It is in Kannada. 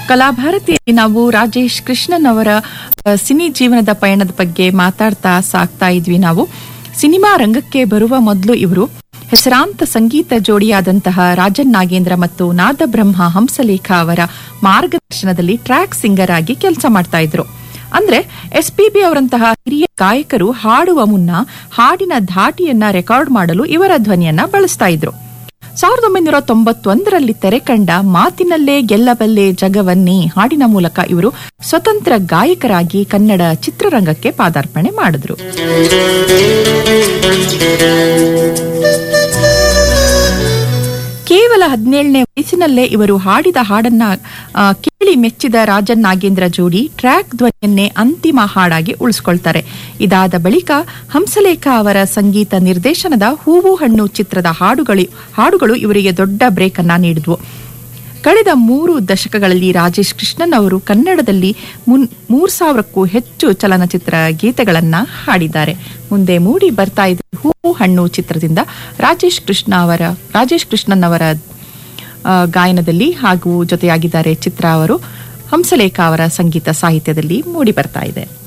ಕಲಾಭಾರತಿಯಲ್ಲಿ ನಾವು ರಾಜೇಶ್ ಕೃಷ್ಣನ್ ಅವರ ಆ, ಸಿನಿ ಜೀವನದ ಪಯಣದ ಬಗ್ಗೆ ಮಾತಾಡ್ತಾ ಸಾಕ್ತಾ ಇದ್ವಿ ನಾವು ಸಿನಿಮಾ ರಂಗಕ್ಕೆ ಬರುವ ಮೊದಲು ಇವರು ಹೆಸರಾಂತ ಸಂಗೀತ ಜೋಡಿಯಾದಂತಹ ರಾಜನ್ ನಾಗೇಂದ್ರ ಮತ್ತು ನಾದಬ್ರಹ್ಮ ಹಂಸಲೇಖ ಅವರ ಮಾರ್ಗದರ್ಶನದಲ್ಲಿ ಟ್ರ್ಯಾಕ್ ಸಿಂಗರ್ ಆಗಿ ಕೆಲಸ ಮಾಡ್ತಾ ಇದ್ರು ಅಂದ್ರೆ ಎಸ್ ಪಿ ಬಿ ಅವರಂತಹ ಹಿರಿಯ ಗಾಯಕರು ಹಾಡುವ ಮುನ್ನ ಹಾಡಿನ ಧಾಟಿಯನ್ನ ರೆಕಾರ್ಡ್ ಮಾಡಲು ಇವರ ಧ್ವನಿಯನ್ನ ಬಳಸ್ತಾ ಇದ್ರು ಸಾವಿರದ ಒಂಬೈನೂರ ತೊಂಬತ್ತೊಂದರಲ್ಲಿ ತೆರೆ ಕಂಡ ಮಾತಿನಲ್ಲೇ ಗೆಲ್ಲಬಲ್ಲೆ ಜಗವನ್ನೇ ಹಾಡಿನ ಮೂಲಕ ಇವರು ಸ್ವತಂತ್ರ ಗಾಯಕರಾಗಿ ಕನ್ನಡ ಚಿತ್ರರಂಗಕ್ಕೆ ಪಾದಾರ್ಪಣೆ ಮಾಡಿದ್ರು ಕೇವಲ ಹದಿನೇಳನೇ ವಯಸ್ಸಿನಲ್ಲೇ ಇವರು ಹಾಡಿದ ಹಾಡನ್ನ ಆ, ಕೇಳಿ ಮೆಚ್ಚಿದ ರಾಜನ್ ನಾಗೇಂದ್ರ ಜೋಡಿ ಟ್ರ್ಯಾಕ್ ಧ್ವನಿಯನ್ನೇ ಅಂತಿಮ ಹಾಡಾಗಿ ಉಳಿಸ್ಕೊಳ್ತಾರೆ ಇದಾದ ಬಳಿಕ ಹಂಸಲೇಖ ಅವರ ಸಂಗೀತ ನಿರ್ದೇಶನದ ಹೂವು ಹಣ್ಣು ಚಿತ್ರದ ಹಾಡುಗಳು ಹಾಡುಗಳು ಇವರಿಗೆ ದೊಡ್ಡ ಬ್ರೇಕ್ ಅನ್ನ ನೀಡಿದ್ವು ಕಳೆದ ಮೂರು ದಶಕಗಳಲ್ಲಿ ರಾಜೇಶ್ ಕೃಷ್ಣನ್ ಅವರು ಕನ್ನಡದಲ್ಲಿ ಮುನ್ ಮೂರ್ ಸಾವಿರಕ್ಕೂ ಹೆಚ್ಚು ಚಲನಚಿತ್ರ ಗೀತೆಗಳನ್ನ ಹಾಡಿದ್ದಾರೆ ಮುಂದೆ ಮೂಡಿ ಬರ್ತಾ ಇದೆ ಹೂವು ಹಣ್ಣು ಚಿತ್ರದಿಂದ ರಾಜೇಶ್ ಕೃಷ್ಣ ಅವರ ರಾಜೇಶ್ ಕೃಷ್ಣನ್ ಅವರ ಆ, ಗಾಯನದಲ್ಲಿ ಹಾಗೂ ಜೊತೆಯಾಗಿದ್ದಾರೆ ಚಿತ್ರ ಅವರು ಹಂಸಲೇಖ ಅವರ ಸಂಗೀತ ಸಾಹಿತ್ಯದಲ್ಲಿ ಮೂಡಿ ಬರ್ತಾ ಇದೆ